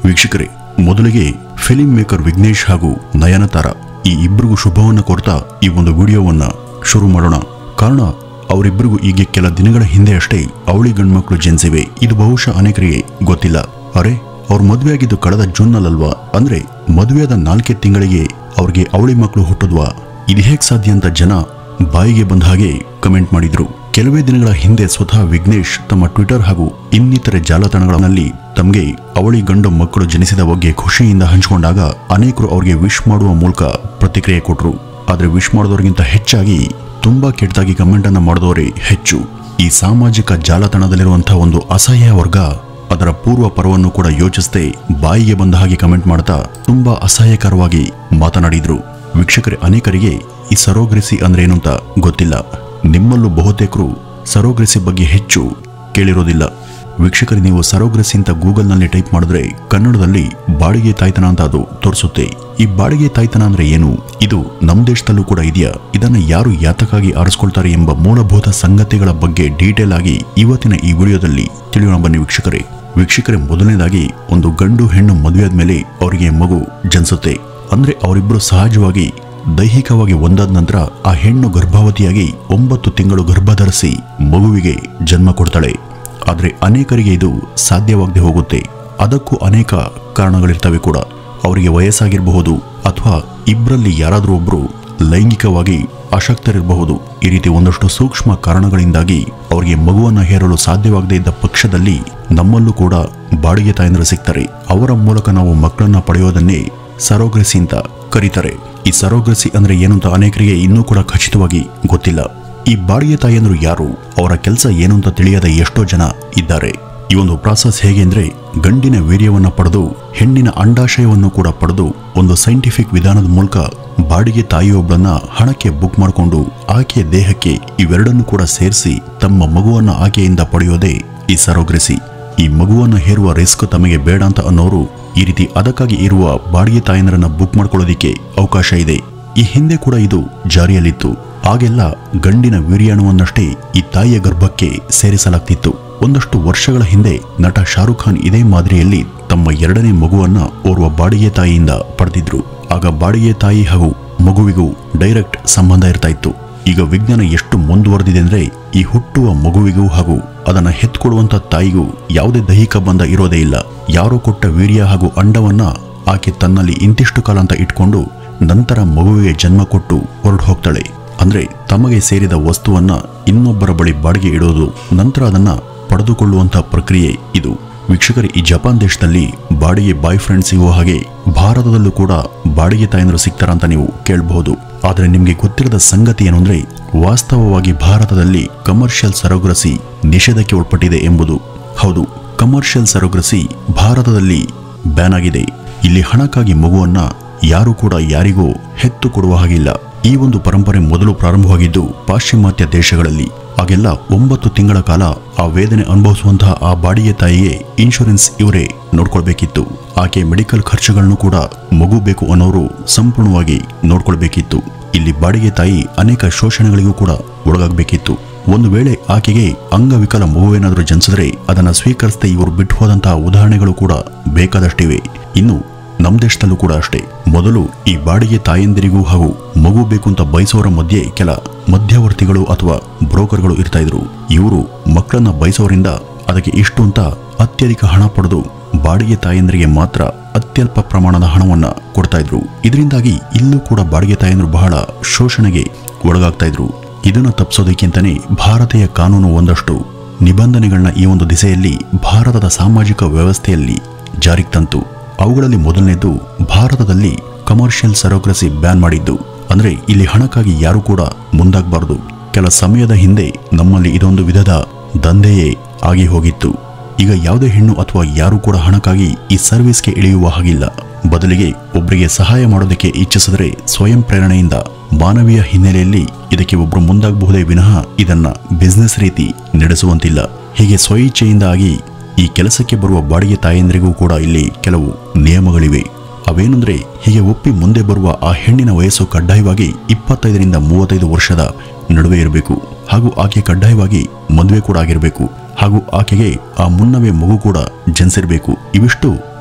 ವೀಕ್ಷಕರೇ ಮೊದಲಿಗೆ film maker Vignesh ಹಾಗೂ ನಯನತಾರ ಈ ಇಬ್ಬರಿಗೂ ಶುಭವನ್ನ ಕೋರ್ತಾ ಈ ಒಂದು ವಿಡಿಯೋವನ್ನ ಶುರು ಮಾಡೋಣ ಕಾರಣ ಅವರಿಬ್ಬರಿಗೂ ಈಗ ಕೆಲ ದಿನಗಳ ಹಿಂದೆ ಅಷ್ಟೇ ಅವಳಿ ಗಂಡ್ಮಕ್ಳು ಜನಿಸಿವೆ ಇದು ಬಹುಶಃ ಅನೇಕರಿಗೆ ಗೊತ್ತಿಲ್ಲ ಅರೆ ಅವ್ರ ಮದುವೆ ಆಗಿದ್ದು ಕಳೆದ ಜೂನ್ನಲ್ಲಲ್ವಾ ಅಂದ್ರೆ ಮದುವೆಯಾದ ನಾಲ್ಕೇ ತಿಂಗಳಿಗೆ ಅವ್ರಿಗೆ ಅವಳಿ ಮಕ್ಕಳು ಹುಟ್ಟಿದ್ವಾ ಇದು ಹೇಗೆ ಸಾಧ್ಯ ಅಂತ ಜನ ಬಾಯಿಗೆ ಬಂದ ಹಾಗೆ ಕಮೆಂಟ್ ಮಾಡಿದ್ರು ಕೆಲವೇ ದಿನಗಳ ಹಿಂದೆ ಸ್ವತಃ ವಿಘ್ನೇಶ್ ತಮ್ಮ ಟ್ವಿಟರ್ ಹಾಗೂ ಇನ್ನಿತರೆ ಜಾಲತಾಣಗಳಲ್ಲಿ ತಮಗೆ ಅವಳಿ ಗಂಡು ಮಕ್ಕಳು ಜನಿಸಿದ ಬಗ್ಗೆ ಖುಷಿಯಿಂದ ಹಂಚಿಕೊಂಡಾಗ ಅನೇಕರು ಅವರಿಗೆ ವಿಶ್ ಮಾಡುವ ಮೂಲಕ ಪ್ರತಿಕ್ರಿಯೆ ಕೊಟ್ಟರು ಆದರೆ ವಿಶ್ ಮಾಡೋದವ್ರಿಗಿಂತ ಹೆಚ್ಚಾಗಿ ತುಂಬಾ ಕೆಟ್ಟದಾಗಿ ಕಮೆಂಟ್ ಅನ್ನ ಮಾಡಿದವರೇ ಹೆಚ್ಚು ಈ ಸಾಮಾಜಿಕ ಜಾಲತಾಣದಲ್ಲಿರುವಂತಹ ಒಂದು ಅಸಹ್ಯ ವರ್ಗ ಅದರ ಪೂರ್ವ ಪರವನ್ನು ಕೂಡ ಯೋಚಿಸದೆ ಬಾಯಿಗೆ ಬಂದ ಹಾಗೆ ಕಮೆಂಟ್ ಮಾಡ್ತಾ ತುಂಬಾ ಅಸಹ್ಯಕರವಾಗಿ ಮಾತನಾಡಿದ್ರು ವೀಕ್ಷಕರೇ ಅನೇಕರಿಗೆ ಈ ಸರೋಗ್ರೆಸಿ ಅಂದ್ರೆ ಏನು ಅಂತ ಗೊತ್ತಿಲ್ಲ ನಿಮ್ಮಲ್ಲೂ ಬಹುತೇಕರು ಸರೋಗ್ರೆಸಿ ಬಗ್ಗೆ ಹೆಚ್ಚು ಕೇಳಿರೋದಿಲ್ಲ ವೀಕ್ಷಕರೇ ನೀವು ಸರೋಗ್ರೆಸಿ ಅಂತ ಗೂಗಲ್ನಲ್ಲಿ ಟೈಪ್ ಮಾಡಿದ್ರೆ ಕನ್ನಡದಲ್ಲಿ ಬಾಡಿಗೆ ತಾಯ್ತನ ಅಂತ ಅದು ತೋರಿಸುತ್ತೆ ಈ ಬಾಡಿಗೆ ತಾಯ್ತನ ಅಂದ್ರೆ ಏನು ಇದು ನಮ್ಮ ದೇಶದಲ್ಲೂ ಕೂಡ ಇದೆಯಾ ಇದನ್ನ ಯಾರು ಯಾತಕ್ಕಾಗಿ ಆರಿಸ್ಕೊಳ್ತಾರೆ ಎಂಬ ಮೂಲಭೂತ ಸಂಗತಿಗಳ ಬಗ್ಗೆ ಡೀಟೇಲ್ ಆಗಿ ಇವತ್ತಿನ ಈ ವಿಡಿಯೋದಲ್ಲಿ ತಿಳಿಯೋಣ ಬನ್ನಿ ವೀಕ್ಷಕರೇ ವೀಕ್ಷಕರೇ ಮೊದಲನೇದಾಗಿ ಒಂದು ಗಂಡು ಹೆಣ್ಣು ಮದುವೆಯಾದ ಮೇಲೆ ಅವರಿಗೆ ಮಗು ಜನಿಸುತ್ತೆ ಅಂದ್ರೆ ಅವರಿಬ್ಬರು ಸಹಜವಾಗಿ ದೈಹಿಕವಾಗಿ ಒಂದಾದ ನಂತರ ಆ ಹೆಣ್ಣು ಗರ್ಭವತಿಯಾಗಿ ಒಂಬತ್ತು ತಿಂಗಳು ಗರ್ಭಧರಿಸಿ ಮಗುವಿಗೆ ಜನ್ಮ ಕೊಡ್ತಾಳೆ ಆದರೆ ಅನೇಕರಿಗೆ ಇದು ಸಾಧ್ಯವಾಗದೆ ಹೋಗುತ್ತೆ ಅದಕ್ಕೂ ಅನೇಕ ಕಾರಣಗಳಿರ್ತವೆ ಕೂಡ ಅವರಿಗೆ ವಯಸ್ಸಾಗಿರಬಹುದು ಅಥವಾ ಇಬ್ಬರಲ್ಲಿ ಯಾರಾದರೂ ಒಬ್ಬರು ಲೈಂಗಿಕವಾಗಿ ಅಶಕ್ತರಿರಬಹುದು ಈ ರೀತಿ ಒಂದಷ್ಟು ಸೂಕ್ಷ್ಮ ಕಾರಣಗಳಿಂದಾಗಿ ಅವರಿಗೆ ಮಗುವನ್ನು ಹೇರಲು ಸಾಧ್ಯವಾಗದೇ ಇದ್ದ ಪಕ್ಷದಲ್ಲಿ ನಮ್ಮಲ್ಲೂ ಕೂಡ ಬಾಡಿಗೆ ತಾಯಂದರು ಸಿಗ್ತಾರೆ ಅವರ ಮೂಲಕ ನಾವು ಮಕ್ಕಳನ್ನ ಪಡೆಯೋದನ್ನೇ ಸರೋಗ್ರೆಸಿ ಅಂತ ಕರೀತಾರೆ ಈ ಸರೋಗ್ರೆಸಿ ಅಂದ್ರೆ ಏನು ಅಂತ ಅನೇಕರಿಗೆ ಇನ್ನೂ ಕೂಡ ಖಚಿತವಾಗಿ ಗೊತ್ತಿಲ್ಲ ಈ ಬಾಡಿಗೆ ತಾಯಂದ್ರು ಯಾರು ಅವರ ಕೆಲಸ ಏನು ಅಂತ ತಿಳಿಯದ ಎಷ್ಟೋ ಜನ ಇದ್ದಾರೆ ಈ ಒಂದು ಪ್ರಾಸೆಸ್ ಹೇಗೆ ಅಂದ್ರೆ ಗಂಡಿನ ವೀರ್ಯವನ್ನ ಪಡೆದು ಹೆಣ್ಣಿನ ಅಂಡಾಶಯವನ್ನು ಕೂಡ ಪಡೆದು ಒಂದು ಸೈಂಟಿಫಿಕ್ ವಿಧಾನದ ಮೂಲಕ ಬಾಡಿಗೆ ತಾಯಿಯೊಬ್ಬಳನ್ನ ಹಣಕ್ಕೆ ಬುಕ್ ಮಾಡಿಕೊಂಡು ಆಕೆಯ ದೇಹಕ್ಕೆ ಇವೆರಡನ್ನು ಕೂಡ ಸೇರಿಸಿ ತಮ್ಮ ಮಗುವನ್ನ ಆಕೆಯಿಂದ ಪಡೆಯೋದೇ ಈ ಸರೋಗ್ರೆಸಿ ಈ ಮಗುವನ್ನ ಹೇರುವ ರಿಸ್ಕ್ ತಮಗೆ ಬೇಡ ಅಂತ ಅನ್ನೋರು ಈ ರೀತಿ ಅದಕ್ಕಾಗಿ ಇರುವ ಬಾಡಿಗೆ ತಾಯಂದ್ರನ್ನ ಬುಕ್ ಮಾಡ್ಕೊಳ್ಳೋದಿಕ್ಕೆ ಅವಕಾಶ ಇದೆ ಈ ಹಿಂದೆ ಕೂಡ ಇದು ಜಾರಿಯಲ್ಲಿತ್ತು ಆಗೆಲ್ಲ ಗಂಡಿನ ವೀರ್ಯಾಣುವನ್ನಷ್ಟೇ ಈ ತಾಯಿಯ ಗರ್ಭಕ್ಕೆ ಸೇರಿಸಲಾಗ್ತಿತ್ತು ಒಂದಷ್ಟು ವರ್ಷಗಳ ಹಿಂದೆ ನಟ ಶಾರುಖ್ ಖಾನ್ ಇದೇ ಮಾದರಿಯಲ್ಲಿ ತಮ್ಮ ಎರಡನೇ ಮಗುವನ್ನ ಓರ್ವ ಬಾಡಿಗೆ ತಾಯಿಯಿಂದ ಪಡೆದಿದ್ರು ಆಗ ಬಾಡಿಗೆ ತಾಯಿ ಹಾಗೂ ಮಗುವಿಗೂ ಡೈರೆಕ್ಟ್ ಸಂಬಂಧ ಇರ್ತಾ ಇತ್ತು ಈಗ ವಿಜ್ಞಾನ ಎಷ್ಟು ಮುಂದುವರೆದಿದೆ ಅಂದ್ರೆ ಈ ಹುಟ್ಟುವ ಮಗುವಿಗೂ ಹಾಗೂ ಅದನ್ನ ಹೆತ್ಕೊಡುವಂತ ತಾಯಿಗೂ ಯಾವುದೇ ದೈಹಿಕ ಬಂಧ ಇರೋದೇ ಇಲ್ಲ ಯಾರೋ ಕೊಟ್ಟ ವೀರ್ಯ ಹಾಗೂ ಅಂಡವನ್ನ ಆಕೆ ತನ್ನಲ್ಲಿ ಇಂತಿಷ್ಟು ಕಾಲ ಅಂತ ಇಟ್ಕೊಂಡು ನಂತರ ಮಗುವಿಗೆ ಜನ್ಮ ಕೊಟ್ಟು ಹೊರಟು ಹೋಗ್ತಾಳೆ ಅಂದ್ರೆ ತಮಗೆ ಸೇರಿದ ವಸ್ತುವನ್ನ ಇನ್ನೊಬ್ಬರ ಬಳಿ ಬಾಡಿಗೆ ಇಡೋದು ನಂತರ ಅದನ್ನ ಪಡೆದುಕೊಳ್ಳುವಂತ ಪ್ರಕ್ರಿಯೆ ಇದು ವೀಕ್ಷಕರು ಈ ಜಪಾನ್ ದೇಶದಲ್ಲಿ ಬಾಡಿಗೆ ಬಾಯ್ ಫ್ರೆಂಡ್ ಸಿಗುವ ಹಾಗೆ ಭಾರತದಲ್ಲೂ ಕೂಡ ಬಾಡಿಗೆ ತಾಯಂದ್ರು ಸಿಗ್ತಾರ ಅಂತ ನೀವು ಕೇಳಬಹುದು ಆದರೆ ನಿಮಗೆ ಗೊತ್ತಿರದ ಸಂಗತಿ ಏನು ಅಂದ್ರೆ ವಾಸ್ತವವಾಗಿ ಭಾರತದಲ್ಲಿ ಕಮರ್ಷಿಯಲ್ ಸರೋಗ್ರಸಿ ನಿಷೇಧಕ್ಕೆ ಒಳಪಟ್ಟಿದೆ ಎಂಬುದು ಹೌದು ಕಮರ್ಷಿಯಲ್ ಸರೋಗ್ರಸಿ ಭಾರತದಲ್ಲಿ ಬ್ಯಾನ್ ಆಗಿದೆ ಇಲ್ಲಿ ಹಣಕ್ಕಾಗಿ ಮಗುವನ್ನ ಯಾರು ಕೂಡ ಯಾರಿಗೂ ಹೆತ್ತು ಕೊಡುವ ಹಾಗಿಲ್ಲ ಈ ಒಂದು ಪರಂಪರೆ ಮೊದಲು ಪ್ರಾರಂಭವಾಗಿದ್ದು ಪಾಶ್ಚಿಮಾತ್ಯ ದೇಶಗಳಲ್ಲಿ ಆಗೆಲ್ಲ ಒಂಬತ್ತು ತಿಂಗಳ ಕಾಲ ಆ ವೇದನೆ ಅನುಭವಿಸುವಂತಹ ಆ ಬಾಡಿಗೆ ತಾಯಿಗೆ ಇನ್ಶೂರೆನ್ಸ್ ಇವರೇ ನೋಡ್ಕೊಳ್ಬೇಕಿತ್ತು ಆಕೆ ಮೆಡಿಕಲ್ ಖರ್ಚುಗಳನ್ನು ಕೂಡ ಮಗು ಬೇಕು ಅನ್ನೋರು ಸಂಪೂರ್ಣವಾಗಿ ನೋಡ್ಕೊಳ್ಬೇಕಿತ್ತು ಇಲ್ಲಿ ಬಾಡಿಗೆ ತಾಯಿ ಅನೇಕ ಶೋಷಣೆಗಳಿಗೂ ಕೂಡ ಒಳಗಾಗಬೇಕಿತ್ತು ಒಂದು ವೇಳೆ ಆಕೆಗೆ ಅಂಗವಿಕಲ ಮಗುವೇನಾದರೂ ಜನಿಸಿದ್ರೆ ಅದನ್ನು ಸ್ವೀಕರಿಸದೆ ಇವರು ಬಿಟ್ಟು ಹೋದಂತಹ ಉದಾಹರಣೆಗಳು ಕೂಡ ಬೇಕಾದಷ್ಟಿವೆ ಇನ್ನು ನಮ್ಮ ದೇಶದಲ್ಲೂ ಕೂಡ ಅಷ್ಟೇ ಮೊದಲು ಈ ಬಾಡಿಗೆ ತಾಯಂದಿರಿಗೂ ಹಾಗೂ ಮಗು ಬೇಕು ಅಂತ ಬಯಸೋರ ಮಧ್ಯೆ ಕೆಲ ಮಧ್ಯವರ್ತಿಗಳು ಅಥವಾ ಬ್ರೋಕರ್ಗಳು ಇರ್ತಾ ಇದ್ರು ಇವರು ಮಕ್ಕಳನ್ನ ಬಯಸೋರಿಂದ ಅದಕ್ಕೆ ಇಷ್ಟು ಅಂತ ಅತ್ಯಧಿಕ ಹಣ ಪಡೆದು ಬಾಡಿಗೆ ತಾಯಂದರಿಗೆ ಮಾತ್ರ ಅತ್ಯಲ್ಪ ಪ್ರಮಾಣದ ಹಣವನ್ನ ಕೊಡ್ತಾ ಇದ್ರು ಇದರಿಂದಾಗಿ ಇಲ್ಲೂ ಕೂಡ ಬಾಡಿಗೆ ತಾಯಂದ್ರು ಬಹಳ ಶೋಷಣೆಗೆ ಒಳಗಾಗ್ತಾ ಇದ್ರು ಇದನ್ನು ತಪ್ಪಿಸೋದಕ್ಕಿಂತನೇ ಭಾರತೀಯ ಕಾನೂನು ಒಂದಷ್ಟು ನಿಬಂಧನೆಗಳನ್ನ ಈ ಒಂದು ದಿಸೆಯಲ್ಲಿ ಭಾರತದ ಸಾಮಾಜಿಕ ವ್ಯವಸ್ಥೆಯಲ್ಲಿ ಜಾರಿಗೆ ತಂತು ಅವುಗಳಲ್ಲಿ ಮೊದಲನೇದು ಭಾರತದಲ್ಲಿ ಕಮರ್ಷಿಯಲ್ ಸರೋಗ್ರಸಿ ಬ್ಯಾನ್ ಮಾಡಿದ್ದು ಅಂದ್ರೆ ಇಲ್ಲಿ ಹಣಕ್ಕಾಗಿ ಯಾರು ಕೂಡ ಮುಂದಾಗಬಾರದು ಕೆಲ ಸಮಯದ ಹಿಂದೆ ನಮ್ಮಲ್ಲಿ ಇದೊಂದು ವಿಧದ ದಂಧೆಯೇ ಆಗಿ ಹೋಗಿತ್ತು ಈಗ ಯಾವುದೇ ಹೆಣ್ಣು ಅಥವಾ ಯಾರು ಕೂಡ ಹಣಕ್ಕಾಗಿ ಈ ಸರ್ವಿಸ್ಗೆ ಇಳಿಯುವ ಹಾಗಿಲ್ಲ ಬದಲಿಗೆ ಒಬ್ಬರಿಗೆ ಸಹಾಯ ಮಾಡೋದಕ್ಕೆ ಇಚ್ಛಿಸಿದರೆ ಸ್ವಯಂ ಪ್ರೇರಣೆಯಿಂದ ಮಾನವೀಯ ಹಿನ್ನೆಲೆಯಲ್ಲಿ ಇದಕ್ಕೆ ಒಬ್ಬರು ಮುಂದಾಗಬಹುದೇ ವಿನಃ ಇದನ್ನ ಬಿಸ್ನೆಸ್ ರೀತಿ ನಡೆಸುವಂತಿಲ್ಲ ಹೀಗೆ ಸ್ವಇಚ್ಛೆಯಿಂದ ಆಗಿ ಈ ಕೆಲಸಕ್ಕೆ ಬರುವ ಬಾಡಿಗೆ ತಾಯಂದ್ರಿಗೂ ಕೂಡ ಇಲ್ಲಿ ಕೆಲವು ನಿಯಮಗಳಿವೆ ಅವೇನೆಂದ್ರೆ ಹೀಗೆ ಒಪ್ಪಿ ಮುಂದೆ ಬರುವ ಆ ಹೆಣ್ಣಿನ ವಯಸ್ಸು ಕಡ್ಡಾಯವಾಗಿ ಇಪ್ಪತ್ತೈದರಿಂದ ಮೂವತ್ತೈದು ವರ್ಷದ ನಡುವೆ ಇರಬೇಕು ಹಾಗೂ ಆಕೆ ಕಡ್ಡಾಯವಾಗಿ ಮದುವೆ ಕೂಡ ಆಗಿರಬೇಕು ಹಾಗೂ ಆಕೆಗೆ ಆ ಮುನ್ನವೇ ಮಗು ಕೂಡ ಜನಿಸಿರಬೇಕು ಇವಿಷ್ಟು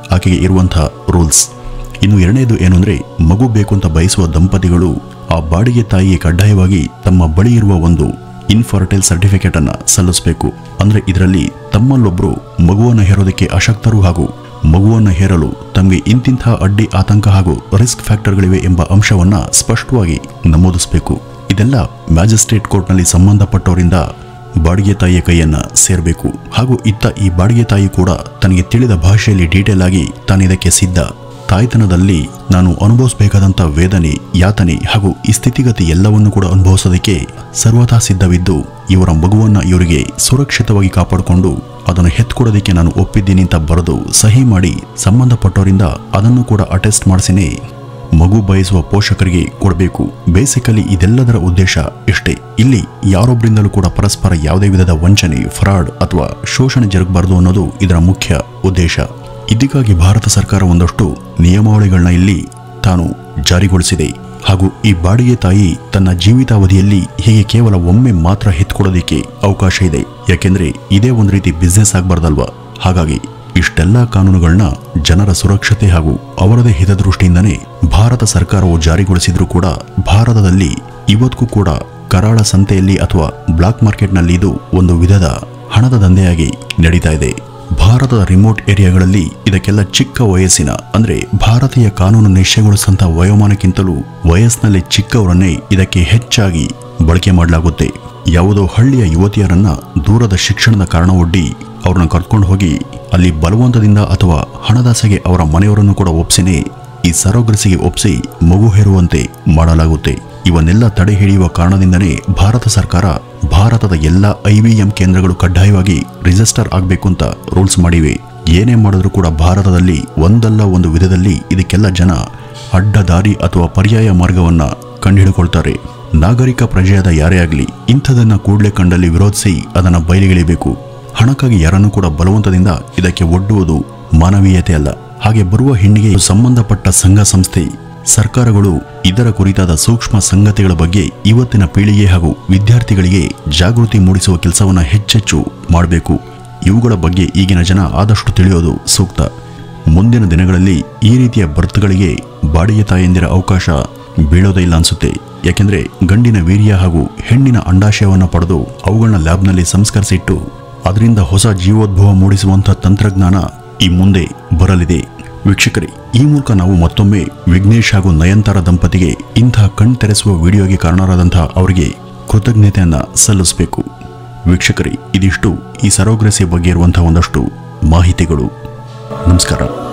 ಆಕೆಗೆ ಇರುವಂತಹ ರೂಲ್ಸ್ ಇನ್ನು ಎರಡನೇದು ಏನು ಅಂದ್ರೆ ಮಗು ಬೇಕು ಅಂತ ಬಯಸುವ ದಂಪತಿಗಳು ಆ ಬಾಡಿಗೆ ತಾಯಿಗೆ ಕಡ್ಡಾಯವಾಗಿ ತಮ್ಮ ಬಳಿ ಇರುವ ಒಂದು ಇನ್ಫರ್ಟೈಲ್ ಸರ್ಟಿಫಿಕೇಟ್ ಅನ್ನ ಸಲ್ಲಿಸಬೇಕು ಅಂದ್ರೆ ಇದರಲ್ಲಿ ತಮ್ಮಲ್ಲೊಬ್ರು ಮಗುವನ್ನ ಹೇರೋದಕ್ಕೆ ಅಶಕ್ತರು ಹಾಗೂ ಮಗುವನ್ನ ಹೇರಲು ತಮಗೆ ಇಂತಿಂಥ ಅಡ್ಡಿ ಆತಂಕ ಹಾಗೂ ರಿಸ್ಕ್ ಫ್ಯಾಕ್ಟರ್ಗಳಿವೆ ಎಂಬ ಅಂಶವನ್ನ ಸ್ಪಷ್ಟವಾಗಿ ನಮೂದಿಸಬೇಕು ಇದೆಲ್ಲ ಮ್ಯಾಜಿಸ್ಟ್ರೇಟ್ ಕೋರ್ಟ್ನಲ್ಲಿ ಸಂಬಂಧಪಟ್ಟವರಿಂದ ಬಾಡಿಗೆ ತಾಯಿಯ ಕೈಯನ್ನ ಸೇರಬೇಕು ಹಾಗೂ ಇತ್ತ ಈ ಬಾಡಿಗೆ ತಾಯಿ ಕೂಡ ತನಗೆ ತಿಳಿದ ಭಾಷೆಯಲ್ಲಿ ಡೀಟೇಲ್ ಆಗಿ ತಾನಿದಕ್ಕೆ ಸಿದ್ಧ ತಾಯ್ತನದಲ್ಲಿ ನಾನು ಅನುಭವಿಸಬೇಕಾದಂಥ ವೇದನೆ ಯಾತನೆ ಹಾಗೂ ಈ ಸ್ಥಿತಿಗತಿ ಎಲ್ಲವನ್ನು ಕೂಡ ಅನುಭವಿಸೋದಕ್ಕೆ ಸರ್ವಥಾ ಸಿದ್ಧವಿದ್ದು ಇವರ ಮಗುವನ್ನ ಇವರಿಗೆ ಸುರಕ್ಷಿತವಾಗಿ ಕಾಪಾಡಿಕೊಂಡು ಅದನ್ನು ಹೆತ್ಕೊಡೋದಕ್ಕೆ ನಾನು ಒಪ್ಪಿದ್ದೀನಿ ಅಂತ ಬರೆದು ಸಹಿ ಮಾಡಿ ಸಂಬಂಧಪಟ್ಟವರಿಂದ ಅದನ್ನು ಕೂಡ ಅಟೆಸ್ಟ್ ಮಾಡಿಸಿನೇ ಮಗು ಬಯಸುವ ಪೋಷಕರಿಗೆ ಕೊಡಬೇಕು ಬೇಸಿಕಲಿ ಇದೆಲ್ಲದರ ಉದ್ದೇಶ ಇಷ್ಟೇ ಇಲ್ಲಿ ಯಾರೊಬ್ಬರಿಂದಲೂ ಕೂಡ ಪರಸ್ಪರ ಯಾವುದೇ ವಿಧದ ವಂಚನೆ ಫ್ರಾಡ್ ಅಥವಾ ಶೋಷಣೆ ಜರುಗಬಾರದು ಅನ್ನೋದು ಇದರ ಮುಖ್ಯ ಉದ್ದೇಶ ಇದಕ್ಕಾಗಿ ಭಾರತ ಸರ್ಕಾರ ಒಂದಷ್ಟು ನಿಯಮಾವಳಿಗಳನ್ನ ಇಲ್ಲಿ ತಾನು ಜಾರಿಗೊಳಿಸಿದೆ ಹಾಗೂ ಈ ಬಾಡಿಗೆ ತಾಯಿ ತನ್ನ ಜೀವಿತಾವಧಿಯಲ್ಲಿ ಹೀಗೆ ಕೇವಲ ಒಮ್ಮೆ ಮಾತ್ರ ಹೆತ್ಕೊಡೋದಕ್ಕೆ ಅವಕಾಶ ಇದೆ ಯಾಕೆಂದ್ರೆ ಇದೇ ಒಂದು ರೀತಿ ಬಿಸ್ನೆಸ್ ಆಗಬಾರ್ದಲ್ವಾ ಹಾಗಾಗಿ ಇಷ್ಟೆಲ್ಲ ಕಾನೂನುಗಳನ್ನ ಜನರ ಸುರಕ್ಷತೆ ಹಾಗೂ ಅವರದೇ ಹಿತದೃಷ್ಟಿಯಿಂದನೇ ಭಾರತ ಸರ್ಕಾರವು ಜಾರಿಗೊಳಿಸಿದ್ರೂ ಕೂಡ ಭಾರತದಲ್ಲಿ ಇವತ್ತಿಗೂ ಕೂಡ ಕರಾಳ ಸಂತೆಯಲ್ಲಿ ಅಥವಾ ಬ್ಲಾಕ್ ಮಾರ್ಕೆಟ್ನಲ್ಲಿ ಇದು ಒಂದು ವಿಧದ ಹಣದ ದಂಧೆಯಾಗಿ ನಡೀತಾ ಇದೆ ಭಾರತದ ರಿಮೋಟ್ ಏರಿಯಾಗಳಲ್ಲಿ ಇದಕ್ಕೆಲ್ಲ ಚಿಕ್ಕ ವಯಸ್ಸಿನ ಅಂದ್ರೆ ಭಾರತೀಯ ಕಾನೂನು ನಿಶ್ಚಯಗೊಳಿಸಿದಂಥ ವಯೋಮಾನಕ್ಕಿಂತಲೂ ವಯಸ್ಸಿನಲ್ಲಿ ಚಿಕ್ಕವರನ್ನೇ ಇದಕ್ಕೆ ಹೆಚ್ಚಾಗಿ ಬಳಕೆ ಮಾಡಲಾಗುತ್ತೆ ಯಾವುದೋ ಹಳ್ಳಿಯ ಯುವತಿಯರನ್ನ ದೂರದ ಶಿಕ್ಷಣದ ಕಾರಣ ಒಡ್ಡಿ ಅವ್ರನ್ನ ಕರ್ಕೊಂಡು ಹೋಗಿ ಅಲ್ಲಿ ಬಲವಂತದಿಂದ ಅಥವಾ ಹಣದಾಸೆಗೆ ಅವರ ಮನೆಯವರನ್ನು ಕೂಡ ಒಪ್ಸಿನೇ ಈ ಸರೋಗ್ರಸಿಗೆ ಒಪ್ಸಿ ಮಗು ಹೇರುವಂತೆ ಮಾಡಲಾಗುತ್ತೆ ಇವನ್ನೆಲ್ಲ ತಡೆ ಹಿಡಿಯುವ ಕಾರಣದಿಂದನೇ ಭಾರತ ಸರ್ಕಾರ ಭಾರತದ ಎಲ್ಲ ಐವಿಎಂ ಕೇಂದ್ರಗಳು ಕಡ್ಡಾಯವಾಗಿ ರಿಜಿಸ್ಟರ್ ಆಗಬೇಕು ಅಂತ ರೂಲ್ಸ್ ಮಾಡಿವೆ ಏನೇ ಮಾಡಿದ್ರೂ ಕೂಡ ಭಾರತದಲ್ಲಿ ಒಂದಲ್ಲ ಒಂದು ವಿಧದಲ್ಲಿ ಇದಕ್ಕೆಲ್ಲ ಜನ ಅಡ್ಡ ದಾರಿ ಅಥವಾ ಪರ್ಯಾಯ ಮಾರ್ಗವನ್ನ ಕಂಡುಹಿಡಿಕೊಳ್ತಾರೆ ನಾಗರಿಕ ಪ್ರಜೆಯಾದ ಯಾರೇ ಆಗಲಿ ಇಂಥದನ್ನ ಕೂಡಲೇ ಕಂಡಲ್ಲಿ ವಿರೋಧಿಸಿ ಅದನ್ನ ಬಯಲಿಗಿಳಿಬೇಕು ಹಣಕ್ಕಾಗಿ ಯಾರನ್ನು ಕೂಡ ಬಲವಂತದಿಂದ ಇದಕ್ಕೆ ಒಡ್ಡುವುದು ಮಾನವೀಯತೆ ಅಲ್ಲ ಹಾಗೆ ಬರುವ ಹೆಣ್ಣಿಗೆ ಸಂಬಂಧಪಟ್ಟ ಸಂಘ ಸಂಸ್ಥೆ ಸರ್ಕಾರಗಳು ಇದರ ಕುರಿತಾದ ಸೂಕ್ಷ್ಮ ಸಂಗತಿಗಳ ಬಗ್ಗೆ ಇವತ್ತಿನ ಪೀಳಿಗೆ ಹಾಗೂ ವಿದ್ಯಾರ್ಥಿಗಳಿಗೆ ಜಾಗೃತಿ ಮೂಡಿಸುವ ಕೆಲಸವನ್ನ ಹೆಚ್ಚೆಚ್ಚು ಮಾಡಬೇಕು ಇವುಗಳ ಬಗ್ಗೆ ಈಗಿನ ಜನ ಆದಷ್ಟು ತಿಳಿಯೋದು ಸೂಕ್ತ ಮುಂದಿನ ದಿನಗಳಲ್ಲಿ ಈ ರೀತಿಯ ಬರ್ತ್ಗಳಿಗೆ ಬಾಡಿಗೆ ತಾಯಂದಿರ ಅವಕಾಶ ಬೀಳೋದೇ ಇಲ್ಲ ಅನ್ಸುತ್ತೆ ಯಾಕೆಂದ್ರೆ ಗಂಡಿನ ವೀರ್ಯ ಹಾಗೂ ಹೆಣ್ಣಿನ ಅಂಡಾಶಯವನ್ನು ಪಡೆದು ಅವುಗಳನ್ನ ಲ್ಯಾಬ್ನಲ್ಲಿ ಸಂಸ್ಕರಿಸಿಟ್ಟು ಅದರಿಂದ ಹೊಸ ಜೀವೋದ್ಭವ ಮೂಡಿಸುವಂಥ ತಂತ್ರಜ್ಞಾನ ಈ ಮುಂದೆ ಬರಲಿದೆ ವೀಕ್ಷಕರೇ ಈ ಮೂಲಕ ನಾವು ಮತ್ತೊಮ್ಮೆ ವಿಘ್ನೇಶ್ ಹಾಗೂ ನಯನ್ತಾರ ದಂಪತಿಗೆ ಇಂತಹ ಕಣ್ ತೆರೆಸುವ ವಿಡಿಯೋಗೆ ಕಾರಣರಾದಂತಹ ಅವರಿಗೆ ಕೃತಜ್ಞತೆಯನ್ನ ಸಲ್ಲಿಸಬೇಕು ವೀಕ್ಷಕರೇ ಇದಿಷ್ಟು ಈ ಸರೋಗ್ರಸಿ ಬಗ್ಗೆ ಇರುವಂತಹ ಒಂದಷ್ಟು ಮಾಹಿತಿಗಳು ನಮಸ್ಕಾರ